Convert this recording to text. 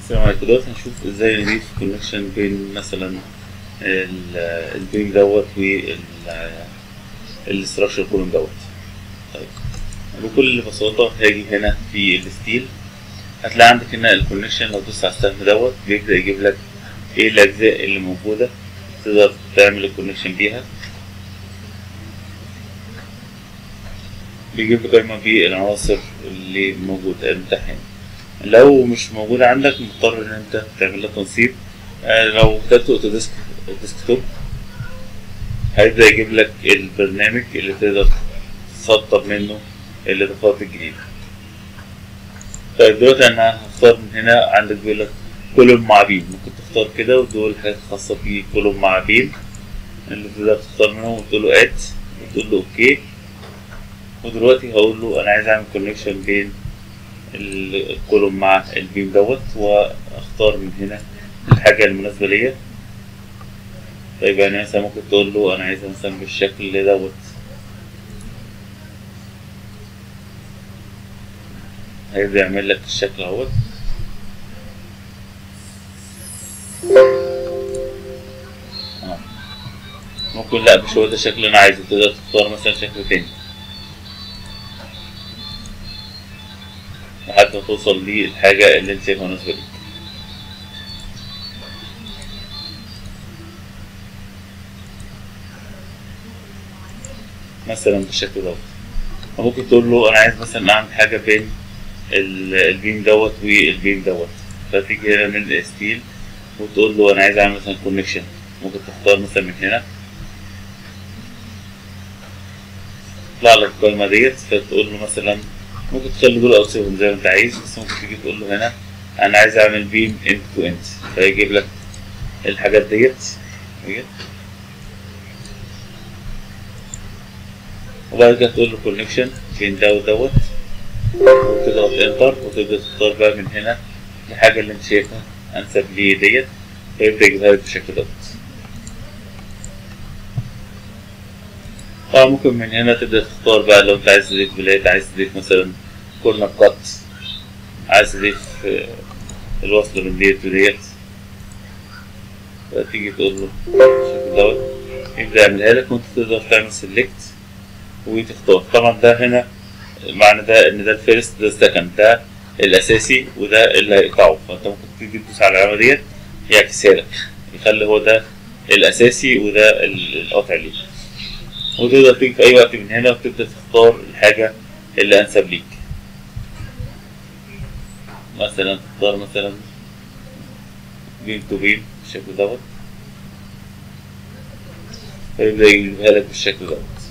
السلام عليكم دلوقتي هنشوف ازاي نضيف كونكشن بين مثلا ال- البيم دوت وال الاستراكشر كولوم دوت طيب بكل بساطة هاجي هنا في الستيل هتلاقي عندك هنا الكونكشن لو دوست على السهم دوت بيبدأ يجيب لك ايه الأجزاء اللي موجودة تقدر تعمل الكونكشن بيها بيجيب لك قائمة بالعناصر اللي موجودة المتاحة هنا لو مش موجودة عندك مضطر إن أنت تعمل لها تنصيب آه، لو كتبت أوتوديسك ديسكتوب هيبدأ يجيب لك البرنامج اللي تقدر تسطب منه الإضافات الجديدة طيب دلوقتي أنا هختار من هنا عندك بيقول لك كولوم مع بيم ممكن تختار كده ودول حاجات خاصة بكولوم مع بيم اللي تقدر تختار منهم وتقول له اد وتقول له اوكي ودلوقتي هقول له انا عايز اعمل كونكشن بين الكولوم مع البيم دوت واختار من هنا الحاجة المناسبة ليا طيب يعني مثلا ممكن تقول له انا عايزها مثلا بالشكل دوت هيبدأ يعمل لك الشكل اهوت آه. ممكن لا مش هو ده الشكل اللي انا عايزه تقدر تختار مثلا شكل تاني لحد ما توصل للحاجة اللي انت شايفها مناسبة ليك مثلا بالشكل دوت ممكن تقول له انا عايز مثلا اعمل حاجة بين ال- البيم دوت والبيم دوت فتيجي هنا من ستيل وتقول له انا عايز اعمل مثلا كونكشن ممكن تختار مثلا من هنا يطلع لك القائمة ديت فتقول له مثلا ممكن تخلي دول او تسيبهم زي ما انت عايز بس ممكن تيجي تقول له هنا انا عايز اعمل بيم اند تو اند فيجيب لك الحاجات ديت ديت. وبعد كده تقول له كونكشن بين ده ودوت وتضغط انتر وتبدا تختار بقى من هنا الحاجة اللي انت شايفها انسب ليه ديت فيبدا يجيبها لك بالشكل دوت طبعا ممكن من هنا تبدأ تختار بقى لو انت عايز تضيف بلاد عايز تضيف مثلا كورنر كات عايز تضيف آه، الوصل من ديت وديت فتيجي تقول له الشكل دوت يبدأ يعملها لك وانت تقدر تعمل سيلكت وتختار طبعا ده هنا معنى ده ان ده الفيرست ده السكند ده الاساسي وده اللي هيقطعه فانت ممكن تيجي تدوس على العلامة ديت يعكسها لك يخلي هو ده الاساسي وده ال- القطع ليه وتقدر تيجي في أي وقت من هنا وتبدأ تختار الحاجة اللي أنسب ليك مثلا تختار مثلا بيم تو بيم بالشكل دوت فيبدأ يجيبها لك بالشكل دوت